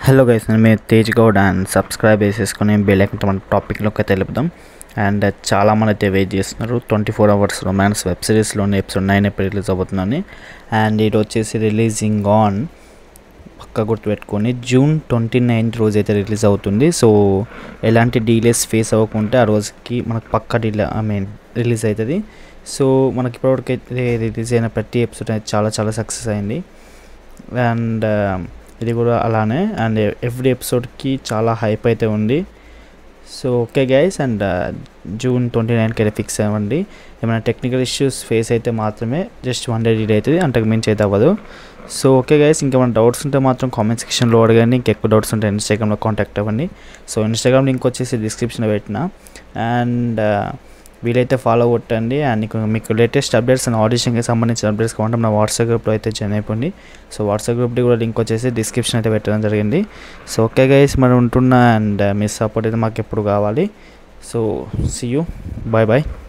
hello guys నేను మీ Tej Goud and subscribe చేసేసుకొని బెల్ ఐకన్ మన టాపిక్లోకి అయితే తెలుపుదాం అండ్ చాలా మంది అయితే వెయిట్ చేస్తున్నారు twenty four hours romance web సిరీస్లోని ఎపిసోడ్ నైన్ ఎప్పుడు రిలీజ్ అవుతుందని అండ్ ఇది వచ్చేసి రిలీజింగ్ ఆన్ పక్క గుర్తుపెట్టుకొని జూన్ ట్వంటీ నైన్త్ రోజు అయితే రిలీజ్ అవుతుంది సో ఎలాంటి డీలేస్ ఫేస్ అవ్వకుంటే ఆ రోజుకి మనకు పక్క డీలే ఐ మీన్ రిలీజ్ అవుతుంది సో మనకి ఇప్పటివరకు అయితే రిలీజ్ అయిన ప్రతి ఎపిసోడ్ అయితే చాలా చాలా సక్సెస్ అయింది అండ్ ఇది కూడా అలానే అండ్ ఎవ్రీ ఎపిసోడ్కి చాలా హైప్ అయితే ఉంది so okay guys and June twenty నైన్కి అయితే ఫిక్స్ అవ్వండి ఏమైనా టెక్నికల్ ఇష్యూస్ ఫేస్ అయితే మాత్రమే జస్ట్ వన్ డే డీల్ అవుతుంది అంతకు మించి అయితే అవ్వదు సో ఓకే గైస్ ఇంకేమైనా డౌట్స్ ఉంటే మాత్రం కామెంట్ సెక్షన్లో అడగండి ఇంకెక్కువ డౌట్స్ ఉంటే ఇన్స్టాగ్రామ్లో కాంటాక్ట్ అవ్వండి సో ఇన్స్టాగ్రామ్ లింక్ వచ్చేసి డిస్క్రిప్షన్లో పెట్టిన అండ్ వీలైతే ఫాలో కొట్టండి అండ్ మీకు మీకు లేటెస్ట్ అప్డేట్స్ అండ్ ఆడిషన్కి సంబంధించిన అప్డేట్స్ కావాలంటే మన వాట్సాప్ గ్రూప్లో అయితే జాయిన్ అయిపోండి సో వాట్సాప్ గ్రూప్ది కూడా లింక్ వచ్చేసి డిస్క్రిప్షన్ అయితే పెట్టడం జరిగింది సో ఓకే గైస్ మరి ఉంటున్నా అండ్ మీ సపోర్ట్ అయితే మాకు ఎప్పుడు కావాలి so see you bye bye